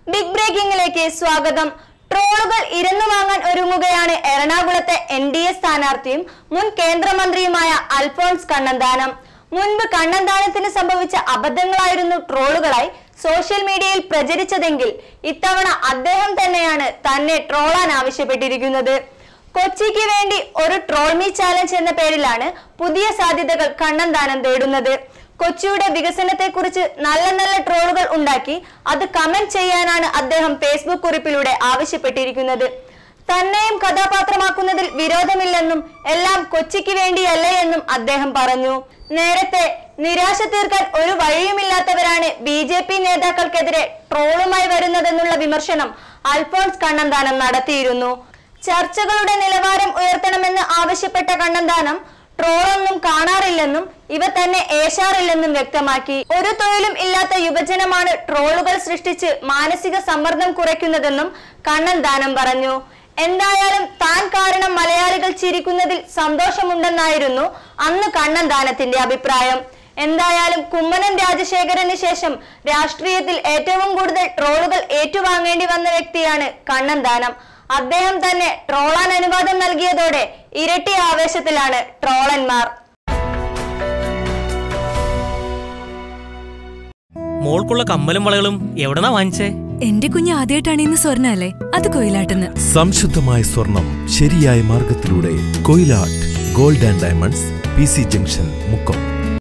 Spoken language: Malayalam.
ബിഗ് ബ്രേക്കിംഗിലേക്ക് സ്വാഗതം ട്രോളുകൾ ഇരന്നു വാങ്ങാൻ ഒരുങ്ങുകയാണ് എറണാകുളത്തെ എൻ ഡി എ സ്ഥാനാർത്ഥിയും മുൻ കേന്ദ്രമന്ത്രിയുമായ അൽഫോൺസ് കണ്ണന്താനം മുൻപ് കണ്ണന്താനത്തിന് സംഭവിച്ച അബദ്ധങ്ങളായിരുന്നു ട്രോളുകളായി സോഷ്യൽ മീഡിയയിൽ പ്രചരിച്ചതെങ്കിൽ ഇത്തവണ അദ്ദേഹം തന്നെയാണ് തന്നെ ട്രോളാൻ ആവശ്യപ്പെട്ടിരിക്കുന്നത് കൊച്ചിക്ക് വേണ്ടി ഒരു ട്രോൾ മീ ചാലഞ്ച് എന്ന പേരിലാണ് പുതിയ സാധ്യതകൾ കണ്ണന്താനം തേടുന്നത് കൊച്ചിയുടെ വികസനത്തെക്കുറിച്ച് നല്ല നല്ല ട്രോളുകൾ ഉണ്ടാക്കി അത് കമന്റ് ചെയ്യാനാണ് അദ്ദേഹം ഫേസ്ബുക്ക് കുറിപ്പിലൂടെ ആവശ്യപ്പെട്ടിരിക്കുന്നത് തന്നെയും കഥാപാത്രമാക്കുന്നതിൽ വിരോധമില്ലെന്നും എല്ലാം കൊച്ചിക്ക് വേണ്ടിയല്ല എന്നും അദ്ദേഹം പറഞ്ഞു നേരത്തെ നിരാശ തീർക്കാൻ ഒരു വഴിയുമില്ലാത്തവരാണ് ബി ജെ പി നേതാക്കൾക്കെതിരെ ട്രോളുമായി വരുന്നതെന്നുള്ള വിമർശനം അൽഫോൺസ് കണ്ണന്താനം നടത്തിയിരുന്നു ചർച്ചകളുടെ നിലവാരം ഉയർത്തണമെന്ന് ആവശ്യപ്പെട്ട കണ്ണന്താനം ട്രോളൊന്നും കാണാറില്ലെന്നും ഇവ തന്നെ ഏശാറില്ലെന്നും വ്യക്തമാക്കി ഒരു തൊഴിലും ഇല്ലാത്ത യുവജനമാണ് ട്രോളുകൾ സൃഷ്ടിച്ച് മാനസിക സമ്മർദ്ദം കുറയ്ക്കുന്നതെന്നും കണ്ണന്താനം പറഞ്ഞു എന്തായാലും താൻ കാരണം മലയാളികൾ ചിരിക്കുന്നതിൽ സന്തോഷമുണ്ടെന്നായിരുന്നു അന്ന് കണ്ണന്താനത്തിന്റെ അഭിപ്രായം എന്തായാലും കുമ്മനം രാജശേഖരന് ശേഷം രാഷ്ട്രീയത്തിൽ ഏറ്റവും കൂടുതൽ ട്രോളുകൾ ഏറ്റുവാങ്ങേണ്ടി വന്ന വ്യക്തിയാണ് കണ്ണന്താനം അദ്ദേഹം തന്നെ ട്രോളാൻ അനുവാദം നൽകിയതോടെ ഇരട്ടി ആവേശത്തിലാണ് ട്രോളന്മാർ മോൾക്കുള്ള കമ്മലും വളകളും എവിടെന്നാ വാങ്ങിച്ചേ എന്റെ കുഞ്ഞ് ആദ്യമായിട്ടാണ് ഇന്ന് സ്വർണ്ണ അല്ലേ അത് കൊയിലാട്ടെന്ന് സംശുദ്ധമായ സ്വർണം ശരിയായ മാർഗത്തിലൂടെ Koyilatt gold and diamonds P C junction Mukkam